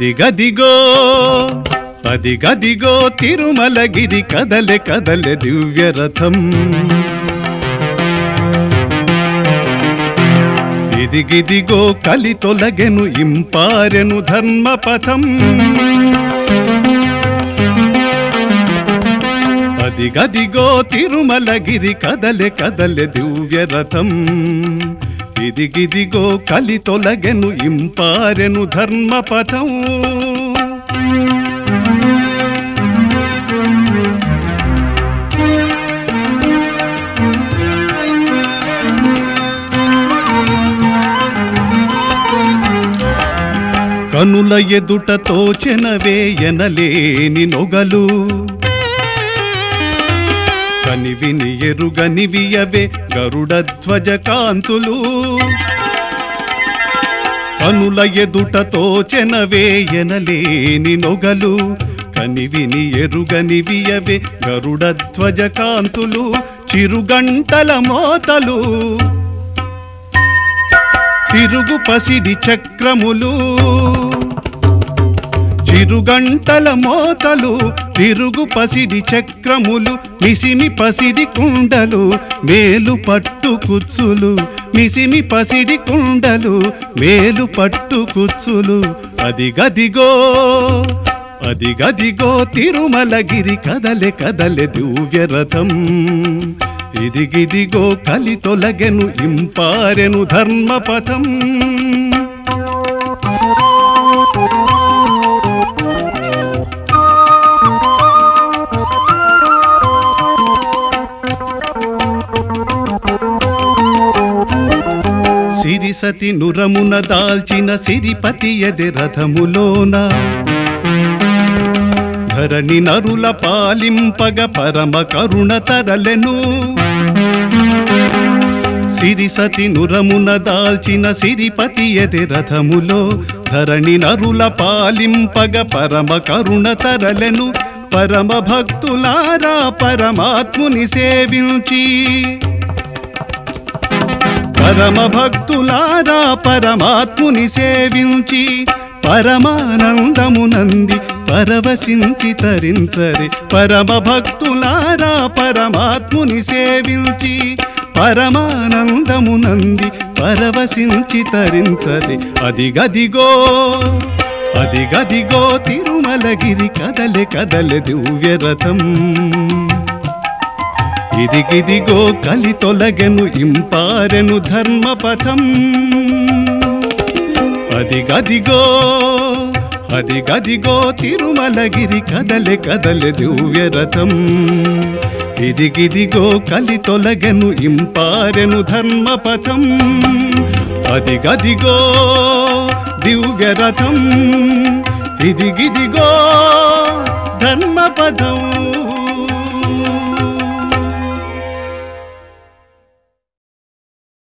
అదిగదిగో అదిగదిగో తిరుమలగిరి కదలె కదలె దివ్యరథం ఇదిగిదిగో కలి తొలగెను ఇంపారెను ధర్మపథం అదిగదిగో తిరుమలగిరి కదలె కదలె దివ్యరథం ఇదిగిదిగో కలి తొలగెను ఇంపారెను ధర్మపథం కనుల ఎదుట తోచెనవే ఎనలేని నొగలు కనివిని ఎరుగనివియవే గరుడధ్వజ కాంతులు కనుల ఎదుట తోచెనవే ఎనలేని నొగలు కనివిని ఎరుగనివియవే గరుడధ్వజ కాంతులు చిరుగంటల మోతలు తిరుగు పసిడి చక్రములు చిరుగంటల మోతలు తిరుగు పసిడి చక్రములు మిసిమి పసిడి కుండలు మేలు పట్టు కుచ్చులు మిసిమి పసిడి కుండలు మేలు పట్టు కుచ్చులు అదిగదిగో అదిగదిగో తిరుమలగిరి కదలె కదలె దివ్యరథం ఇదిగిదిగో కలి తొలగెను ఇంపారెను ధర్మపథం సిరిసతి నురమున దాల్చిన సిరిపతి ఎది రథములోన ధరణి నరుల పాలింపగ పరమ కరుణ తరలెను సిరిసతి నురమున దాల్చిన సిరిపతి ఎది రథములో ధరణి నరుల పాలింపగ పరమ కరుణ తరలెను పరమ భక్తులారా పరమాత్ముని సేవించి పరమ భక్తులారా పరమాత్ముని సేవించి పరమానందమునంది పరవశించి తరించరి పరమ భక్తులారా పరమాత్ముని సేవించి పరమానందమునంది పరవశించి తరించరి అదిగదిగో అదిగదిగో తిరుమలగిరి కదలె కదలె దివ్యరథం ఇదిగిదిగో కలి తొలగెను ఇంపారెను ధర్మపథం అదిగదిగో అదిగదిగో తిరుమలగిరి కదలె కదలె దివ్యరథం ఇదిగిదిగో కలి తొలగెను ఇంపారెను ధర్మపథం అదిగదిగో దివ్యరథం ఇదిగిదిగో ధర్మపథం